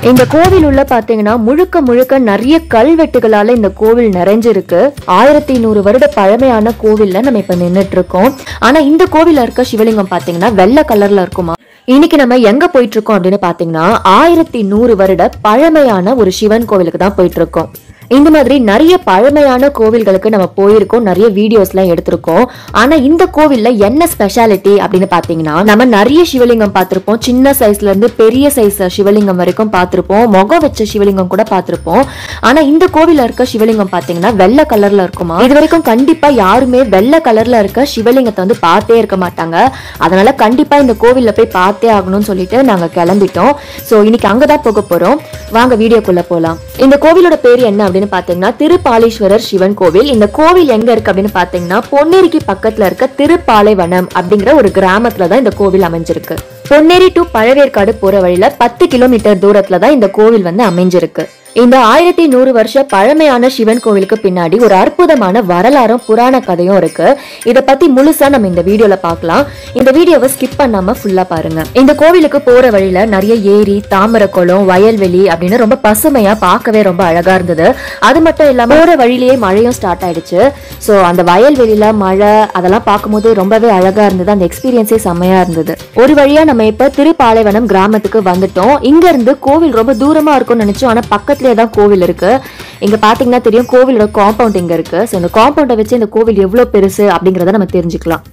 இந்த கோவில் உள்ள பாத்தீங்கன்னா முழுக்க முழுக்க நிறைய கல்வெட்டுகளால இந்த கோவில் நிறைஞ்சிருக்கு ஆயிரத்தி நூறு வருட பழமையான கோவில்ல நம்ம இப்ப நின்னுட்டு இருக்கோம் ஆனா இந்த கோவில்ல இருக்க சிவலிங்கம் பாத்தீங்கன்னா வெள்ளை கலர்ல இருக்குமா இன்னைக்கு நம்ம எங்க போயிட்டு இருக்கோம் அப்படின்னு பாத்தீங்கன்னா ஆயிரத்தி நூறு வருட பழமையான ஒரு சிவன் கோவிலுக்கு தான் போயிட்டு இருக்கோம் இந்த மாதிரி நிறைய பழமையான கோவில்களுக்கு நம்ம போயிருக்கோம் நிறைய வீடியோஸ்லாம் எடுத்திருக்கோம் ஆனா இந்த கோவில்ல என்ன ஸ்பெஷாலிட்டி அப்படின்னு பாத்தீங்கன்னா நம்ம நிறைய சிவலிங்கம் பார்த்திருப்போம் சின்ன சைஸ்ல இருந்து பெரிய சைஸ் சிவலிங்கம் வரைக்கும் பார்த்திருப்போம் முகம் வச்ச சிவலிங்கம் கூட பார்த்திருப்போம் ஆனா இந்த கோவில்ல இருக்க சிவலிங்கம் பாத்தீங்கன்னா வெள்ளை கலர்ல இருக்குமா இது வரைக்கும் கண்டிப்பா யாருமே வெள்ளை கலர்ல இருக்க சிவலிங்கத்தை வந்து பார்த்தே இருக்க மாட்டாங்க அதனால கண்டிப்பா இந்த கோவில்ல போய் பார்த்தே ஆகணும்னு சொல்லிட்டு நாங்க கிளம்பிட்டோம் சோ இன்னைக்கு அங்கதான் போக போறோம் வாங்க வீடியோக்குள்ள போலாம் இந்த கோவிலோட பேர் என்ன அப்படின்னு பாத்தீங்கன்னா திருப்பாலீஸ்வரர் சிவன் கோவில் இந்த கோவில் எங்க இருக்கு அப்படின்னு பாத்தீங்கன்னா பொன்னேரிக்கு பக்கத்துல இருக்க திருப்பாலைவனம் அப்படிங்கிற ஒரு கிராமத்துல தான் இந்த கோவில் அமைஞ்சிருக்கு பொன்னேரி டு பழவேற்காடு போற வழியில பத்து கிலோமீட்டர் தூரத்துல தான் இந்த கோவில் வந்து அமைஞ்சிருக்கு இந்த ஆயிரத்தி நூறு வருஷ பழமையான சிவன் கோவிலுக்கு பின்னாடி ஒரு அற்புதமான வரலாறும் புராண கதையும் இருக்கு இத பத்தி முழுசா நம்ம இந்த வீடியோல பார்க்கலாம் இந்த வீடியோவை ஸ்கிப் பண்ணாம ஃபுல்லா பாருங்க இந்த கோவிலுக்கு போற வழியில நிறைய ஏரி தாமரை குளம் வயல்வெளி அப்படின்னு ரொம்ப பசுமையா பார்க்கவே ரொம்ப அழகா இருந்தது அது மட்டும் இல்லாம போற வழியிலேயே மழையும் ஸ்டார்ட் ஆயிடுச்சு சோ அந்த வயல்வெளியில மழை அதெல்லாம் பார்க்கும்போது ரொம்பவே அழகா இருந்தது அந்த எக்ஸ்பீரியன்ஸே செம்மையா இருந்தது ஒரு வழியா நம்ம இப்ப திருப்பாலைவனம் கிராமத்துக்கு வந்துட்டோம் இங்க இருந்து கோவில் ரொம்ப தூரமா இருக்கும்னு நினைச்சோம் ஆனா பக்கத்துலயே தான் கோவில் இருக்கு இங்க பாத்தீங்கன்னா தெரியும் கோவிலோட காம்பவுண்ட் இங்க இருக்கு சோ இந்த காம்பவுண்டை வச்சு இந்த கோவில் எவ்வளவு பெருசு அப்படிங்கறத நம்ம தெரிஞ்சுக்கலாம்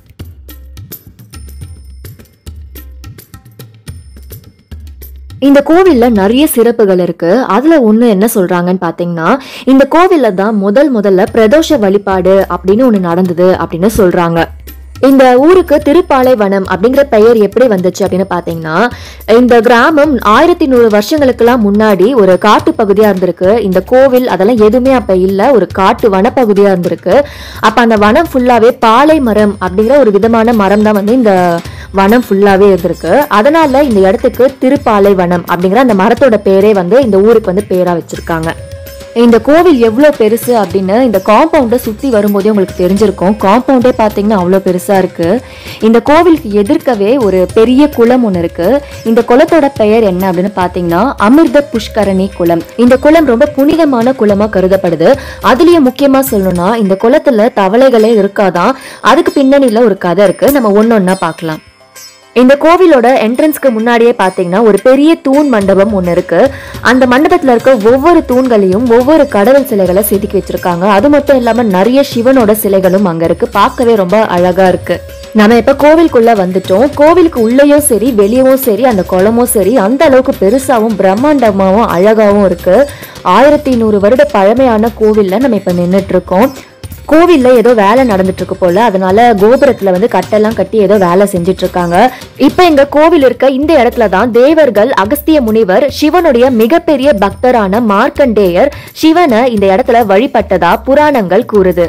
இந்த கோவில்ல நிறைய சிறப்புகள் இருக்கு அதுல ஒண்ணு என்ன சொல்றாங்கன்னு பாத்தீங்கன்னா இந்த கோவில்ல தான் முதல் முதல்ல பிரதோஷ வழிபாடு அப்படின்னு ஒண்ணு நடந்தது அப்படின்னு சொல்றாங்க இந்த ஊருக்கு திருப்பாலைவனம் அப்படிங்கிற பெயர் எப்படி வந்துச்சு அப்படின்னு பாத்தீங்கன்னா இந்த கிராமம் ஆயிரத்தி நூறு வருஷங்களுக்கெல்லாம் முன்னாடி ஒரு காட்டு பகுதியா இருந்திருக்கு இந்த கோவில் அதெல்லாம் எதுவுமே அப்ப இல்ல ஒரு காட்டு வனப்பகுதியா இருந்திருக்கு அப்ப அந்த வனம் ஃபுல்லாவே பாலை மரம் அப்படிங்கிற ஒரு விதமான மரம் தான் வந்து இந்த வனம் ஃபுல்லாவே இருந்திருக்கு அதனால இந்த இடத்துக்கு திருப்பாலை வனம் அப்படிங்கிற அந்த மரத்தோட பேரே வந்து இந்த ஊருக்கு வந்து பேரா வச்சிருக்காங்க இந்த கோவில் எவ்வளோ பெருசு அப்படின்னு இந்த காம்பவுண்டை சுற்றி வரும்போதே உங்களுக்கு தெரிஞ்சிருக்கும் காம்பவுண்டே பார்த்தீங்கன்னா அவ்வளோ பெருசாக இருக்கு இந்த கோவிலுக்கு எதிர்க்கவே ஒரு பெரிய குளம் ஒன்று இருக்கு இந்த குளத்தோட பெயர் என்ன அப்படின்னு பார்த்தீங்கன்னா அமிர்த புஷ்கரணி குளம் இந்த குளம் ரொம்ப புனிதமான குளமாக கருதப்படுது அதுலயும் முக்கியமாக சொல்லணும்னா இந்த குளத்துல தவளைகளே இருக்காதான் அதுக்கு பின்னணியில் ஒரு கதை இருக்கு நம்ம ஒன்னொன்னா பார்க்கலாம் இந்த கோவிலோட என்ட்ரன்ஸ்க்கு முன்னாடியே பாத்தீங்கன்னா ஒரு பெரிய தூண் மண்டபம் ஒன்று இருக்கு அந்த மண்டபத்துல இருக்க ஒவ்வொரு தூண்களையும் ஒவ்வொரு கடவுள் சிலைகளை செதுக்கி வச்சிருக்காங்க அது மட்டும் இல்லாம நிறைய சிவனோட சிலைகளும் அங்க இருக்கு பார்க்கவே ரொம்ப அழகா இருக்கு நம்ம இப்ப கோவிலுக்குள்ள வந்துட்டோம் கோவிலுக்கு உள்ளேயும் சரி வெளியவும் சரி அந்த குளமும் சரி அந்த அளவுக்கு பெருசாவும் பிரம்மாண்டமாவும் அழகாவும் இருக்கு ஆயிரத்தி நூறு வருட பழமையான கோவில்ல நம்ம இப்ப நின்னுட்டு இருக்கோம் கோவில்ல ஏதோ வேலை நடந்துட்டு இருக்கு போல அதனால கோபுரத்துல வந்து கட்டெல்லாம் கட்டி ஏதோ வேலை செஞ்சுட்டு இருக்காங்க இப்ப எங்க கோவில் இருக்க இந்த இடத்துல தான் தேவர்கள் அகஸ்திய முனிவர் சிவனுடைய மிகப்பெரிய பக்தரான மார்க்கண்டேயர் சிவனை இந்த இடத்துல வழிபட்டதா புராணங்கள் கூறுது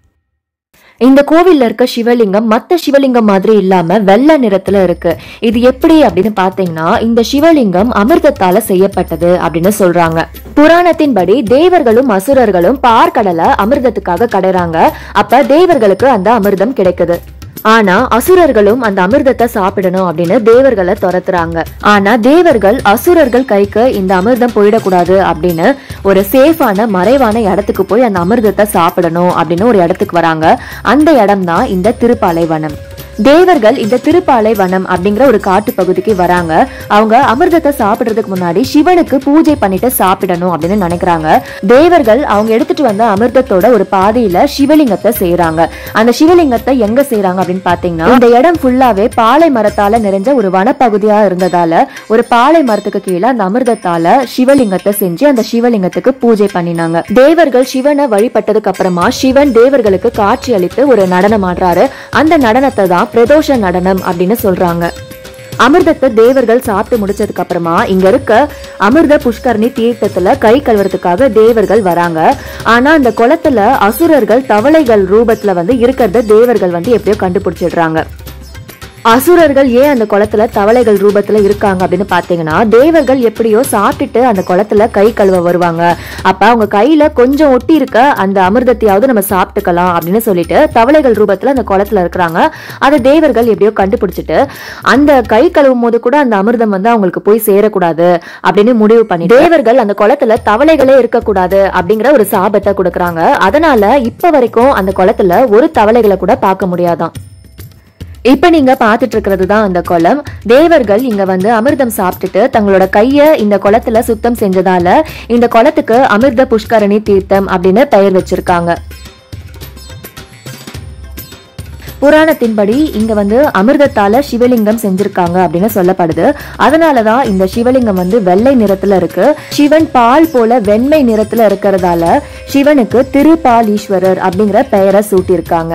இந்த கோவில்ல இருக்க சிவலிங்கம் மத்த சிவலிங்கம் மாதிரி இல்லாம வெள்ளை நிறத்துல இருக்கு இது எப்படி அப்படின்னு பாத்தீங்கன்னா இந்த சிவலிங்கம் அமிர்தத்தால செய்யப்பட்டது அப்படின்னு சொல்றாங்க புராணத்தின்படி தேவர்களும் அசுரர்களும் பார்க்கடலை அமிர்தத்துக்காக கடைறாங்க அப்ப தேவர்களுக்கு அந்த அமிர்தம் கிடைக்குது ஆனா அசுரர்களும் அந்த அமிர்தத்தை சாப்பிடணும் அப்படின்னு தேவர்களை துரத்துறாங்க ஆனா தேவர்கள் அசுரர்கள் கைக்கு இந்த அமிர்தம் போயிடக்கூடாது அப்படின்னு ஒரு சேஃபான மறைவான இடத்துக்கு போய் அந்த அமிர்தத்தை சாப்பிடணும் அப்படின்னு ஒரு இடத்துக்கு வராங்க அந்த இடம் தான் இந்த திருப்பாலைவனம் தேவர்கள் இந்த திருப்பாலை வனம் அப்படிங்கிற ஒரு காட்டு பகுதிக்கு வராங்க அவங்க அமிர்தத்தை சாப்பிடுறதுக்கு முன்னாடி சிவனுக்கு பூஜை பண்ணிட்டு சாப்பிடணும் அப்படின்னு நினைக்கிறாங்க தேவர்கள் அவங்க எடுத்துட்டு வந்த அமிர்தத்தோட ஒரு பாதையில சிவலிங்கத்தை செய்யறாங்க அந்த சிவலிங்கத்தை எங்க செய்யறாங்க அப்படின்னு பாத்தீங்கன்னா இந்த இடம் ஃபுல்லாவே பாலை மரத்தால நிறைஞ்ச ஒரு வனப்பகுதியா இருந்ததால ஒரு பாலை மரத்துக்கு கீழே அந்த அமிர்தத்தால சிவலிங்கத்தை செஞ்சு அந்த சிவலிங்கத்துக்கு பூஜை பண்ணினாங்க தேவர்கள் சிவனை வழிபட்டதுக்கு அப்புறமா சிவன் தேவர்களுக்கு காட்சி அளித்து ஒரு நடனம் ஆடுறாரு அந்த நடனத்தை தான் பிரதோஷ நடனம் அப்படின்னு சொல்றாங்க அமிர்தத்தை தேவர்கள் சாப்பிட்டு முடிச்சதுக்கு அப்புறமா இங்க இருக்க அமிர்த புஷ்கரணி தீர்த்தத்துல கை கழுவுறதுக்காக தேவர்கள் வராங்க ஆனா அந்த குளத்துல அசுரர்கள் தவளைகள் ரூபத்துல வந்து இருக்கிறத தேவர்கள் வந்து எப்படியோ கண்டுபிடிச்சிடுறாங்க அசுரர்கள் ஏன் அந்த குளத்துல தவளைகள் ரூபத்துல இருக்காங்க அப்படின்னு பாத்தீங்கன்னா தேவர்கள் எப்படியோ சாப்பிட்டுட்டு அந்த குளத்துல கை கழுவ வருவாங்க அப்ப அவங்க கையில கொஞ்சம் ஒட்டி இருக்க அந்த அமிர்தத்தையாவது நம்ம சாப்பிட்டுக்கலாம் அப்படின்னு சொல்லிட்டு தவளைகள் ரூபத்துல அந்த குளத்துல இருக்கிறாங்க அதை தேவர்கள் எப்படியோ கண்டுபிடிச்சிட்டு அந்த கை கழுவும் போது கூட அந்த அமிர்தம் வந்து அவங்களுக்கு போய் சேரக்கூடாது அப்படின்னு முடிவு பண்ணி தேவர்கள் அந்த குளத்துல தவளைகளே இருக்கக்கூடாது அப்படிங்கிற ஒரு சாபத்தை கொடுக்கறாங்க அதனால இப்ப வரைக்கும் அந்த குளத்துல ஒரு தவளைகளை கூட பார்க்க முடியாதாம் இப்ப நீங்க பாத்துட்டு இருக்கிறது தான் அந்த குளம் தேவர்கள் இங்க வந்து அமிர்தம் சாப்பிட்டுட்டு தங்களோட கைய இந்த குளத்துல சுத்தம் செஞ்சதால இந்த குளத்துக்கு அமிர்த புஷ்கரணி தீர்த்தம் அப்படின்னு பெயர் வச்சிருக்காங்க புராணத்தின்படி இங்க வந்து அமிர்தத்தால சிவலிங்கம் செஞ்சிருக்காங்க அப்படின்னு சொல்லப்படுது அதனாலதான் இந்த சிவலிங்கம் வந்து வெள்ளை நிறத்துல இருக்கு சிவன் பால் போல வெண்மை நிறத்துல இருக்கிறதால சிவனுக்கு திருபாலீஸ்வரர் அப்படிங்கிற பெயரை சூட்டியிருக்காங்க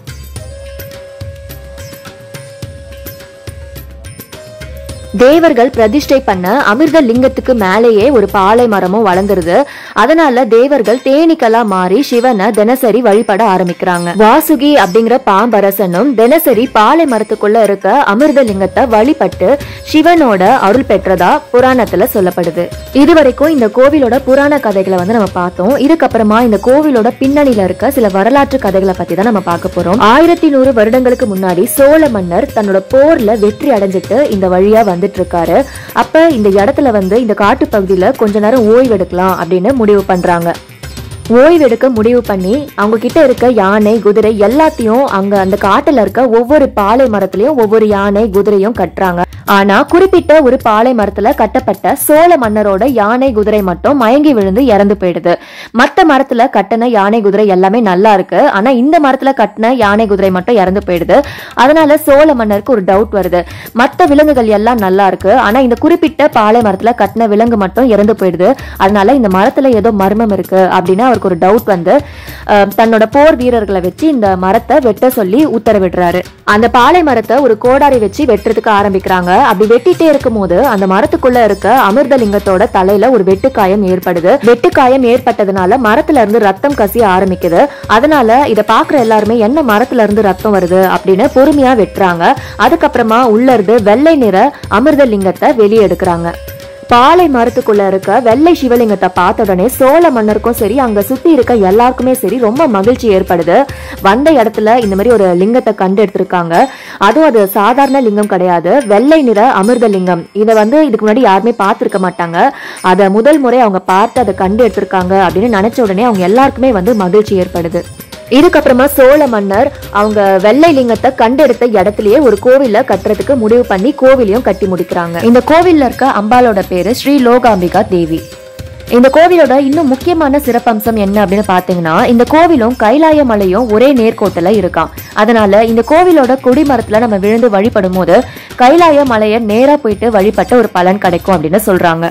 தேவர்கள் பிரதிஷ்டை பண்ண அமிர்த லிங்கத்துக்கு மேலேயே ஒரு பாலை மரமும் வளர்ந்துருது அதனால தேவர்கள் தேனீக்களா மாறி சிவனை தினசரி வழிபட ஆரம்பிக்கிறாங்க வாசுகி அப்படிங்கிற பாம்பரசனும் தினசரி பாலை மரத்துக்குள்ள இருக்க அமிர்த லிங்கத்தை வழிபட்டு சிவனோட அருள் பெற்றதா புராணத்துல சொல்லப்படுது இதுவரைக்கும் இந்த கோவிலோட புராண கதைகளை வந்து நம்ம பார்த்தோம் இதுக்கப்புறமா இந்த கோவிலோட பின்னணியில இருக்க சில வரலாற்று கதைகளை பத்தி தான் நம்ம பார்க்க போறோம் ஆயிரத்தி நூறு வருடங்களுக்கு முன்னாடி சோழ மன்னர் தன்னோட போர்ல வெற்றி அடைஞ்சிட்டு இந்த வழியா வந்துட்டு இருக்காரு அப்ப இந்த இடத்துல வந்து இந்த காட்டு பகுதியில கொஞ்ச நேரம் ஓய்வு எடுக்கலாம் அப்படின்னு முடிவு பண்றாங்க ஓய்வெடுக்க முடிவு பண்ணி அவங்க கிட்ட இருக்க யானை குதிரை எல்லாத்தையும் அங்க அந்த காட்டுல இருக்க ஒவ்வொரு பாலை மரத்துலயும் ஒவ்வொரு யானை குதிரையும் கட்டுறாங்க ஆனா குறிப்பிட்ட ஒரு பாலை மரத்துல கட்டப்பட்ட சோழ மன்னரோட யானை குதிரை மட்டும் மயங்கி விழுந்து இறந்து போயிடுது மத்த மரத்துல கட்டின யானை குதிரை எல்லாமே நல்லா இருக்கு ஆனா இந்த மரத்துல கட்டின யானை குதிரை மட்டும் இறந்து போயிடுது அதனால சோழ மன்னருக்கு ஒரு டவுட் வருது மத்த விலங்குகள் எல்லாம் நல்லா இருக்கு ஆனா இந்த குறிப்பிட்ட பாலை மரத்துல கட்டின விலங்கு மட்டும் இறந்து போயிடுது அதனால இந்த மரத்துல ஏதோ மர்மம் இருக்கு அப்படின்னு அவருக்கு ஒரு டவுட் வந்து அஹ், தன்னோட போர் வீரர்களை வச்சு இந்த மரத்தை வெட்ட சொல்லி உத்தரவிடுறாரு அந்த பாலை மரத்தை ஒரு கோடாரி வச்சு வெட்டுறதுக்கு ஆரம்பிக்கிறாங்க அப்படி வெட்டிட்டே இருக்கும்போது அந்த மரத்துக்குள்ள இருக்க அமிர்தலிங்கத்தோட தலையில ஒரு வெட்டுக்காயம் ஏற்படுது வெட்டுக்காயம் ஏற்பட்டதுனால மரத்துல இருந்து ரத்தம் கசிய ஆரம்பிக்குது அதனால இத பாக்குற எல்லாருமே என்ன மரத்துல இருந்து ரத்தம் வருது அப்படின்னு பொறுமையா வெட்டுறாங்க அதுக்கப்புறமா உள்ள இருந்து வெள்ளை நிற அமிர்தலிங்கத்தை வெளியே எடுக்கிறாங்க பாலை மரத்துக்குள்ள இருக்க வெள்ளை சிவலிங்கத்தை பார்த்த உடனே சோழ மன்னருக்கும் சரி அங்க சுத்தி இருக்க எல்லாருக்குமே சரி ரொம்ப மகிழ்ச்சி ஏற்படுது வந்த இடத்துல இந்த மாதிரி ஒரு லிங்கத்தை கண்டு எடுத்திருக்காங்க அதுவும் அது சாதாரண லிங்கம் கிடையாது வெள்ளை நிற அமிர்த லிங்கம் இதை வந்து இதுக்கு முன்னாடி யாருமே பார்த்திருக்க மாட்டாங்க அதை முதல் முறை அவங்க பார்த்து அதை கண்டு எடுத்திருக்காங்க அப்படின்னு நினைச்ச உடனே அவங்க எல்லாருக்குமே வந்து மகிழ்ச்சி ஏற்படுது இதுக்கப்புறமா சோழ மன்னர் அவங்க வெள்ளை லிங்கத்தை கண்டெடுத்த இடத்துலயே ஒரு கோவில கட்டுறதுக்கு முடிவு பண்ணி கோவிலையும் கட்டி முடிக்கிறாங்க இந்த கோவில்ல இருக்க அம்பாலோட பேரு ஸ்ரீ லோகாம்பிகா தேவி இந்த கோவிலோட இன்னும் முக்கியமான சிறப்பம்சம் என்ன அப்படின்னு பாத்தீங்கன்னா இந்த கோவிலும் கைலாய மலையும் ஒரே நேர்கோட்டில் இருக்காம் அதனால இந்த கோவிலோட கொடிமரத்துல நம்ம விழுந்து வழிபடும் போது கைலாய மலையை நேரா போயிட்டு வழிபட்ட ஒரு பலன் கிடைக்கும் அப்படின்னு சொல்றாங்க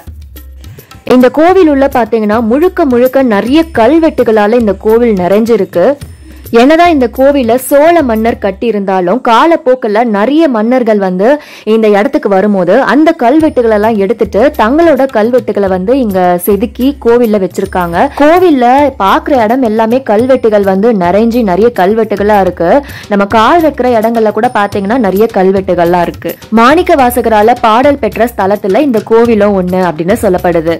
இந்த கோவில் உள்ள பாத்தீங்கன்னா முழுக்க முழுக்க நிறைய கல்வெட்டுகளால இந்த கோவில் நிறைஞ்சிருக்கு என்னதான் இந்த கோவில சோழ மன்னர் கட்டி இருந்தாலும் காலப்போக்கில் நிறைய மன்னர்கள் வந்து இந்த இடத்துக்கு வரும்போது அந்த கல்வெட்டுகள் எல்லாம் எடுத்துட்டு தங்களோட கல்வெட்டுகளை வந்து இங்க செதுக்கி கோவில்ல வச்சிருக்காங்க கோவில்ல பாக்குற இடம் எல்லாமே கல்வெட்டுகள் வந்து நிறைஞ்சி நிறைய கல்வெட்டுகளா இருக்கு நம்ம கால் வைக்கிற இடங்கள்ல கூட பாத்தீங்கன்னா நிறைய கல்வெட்டுகள்லாம் இருக்கு மாணிக்க வாசகரால பாடல் பெற்ற ஸ்தலத்துல இந்த கோவிலும் ஒண்ணு அப்படின்னு சொல்லப்படுது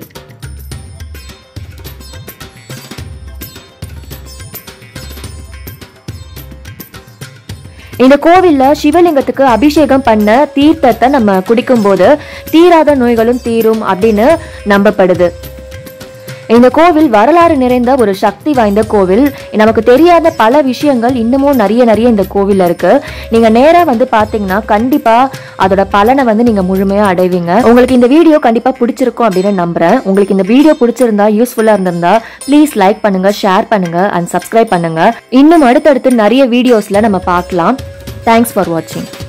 இந்த கோவில்ல சிவலிங்கத்துக்கு அபிஷேகம் பண்ண தீர்த்தத்தை நம்ம குடிக்கும்போது தீராத நோய்களும் தீரும் அப்படின்னு நம்பப்படுது இந்த கோவில் வரலாறு நிறைந்த ஒரு சக்தி வாய்ந்த கோவில் நமக்கு தெரியாத பல விஷயங்கள் இன்னமும் நிறைய நிறைய இந்த கோவில்ல இருக்கு நீங்க நேரா வந்து பாத்தீங்கன்னா கண்டிப்பா அதோட பலனை வந்து நீங்க முழுமையா அடைவீங்க உங்களுக்கு இந்த வீடியோ கண்டிப்பா பிடிச்சிருக்கும் அப்படின்னு நம்புறேன் உங்களுக்கு இந்த வீடியோ பிடிச்சிருந்தா யூஸ்ஃபுல்லா இருந்திருந்தா ப்ளீஸ் லைக் பண்ணுங்க ஷேர் பண்ணுங்க அண்ட் சப்ஸ்கிரைப் பண்ணுங்க இன்னும் அடுத்தடுத்து நிறைய வீடியோஸ்ல நம்ம பார்க்கலாம் தேங்க்ஸ் ஃபார் வாட்சிங்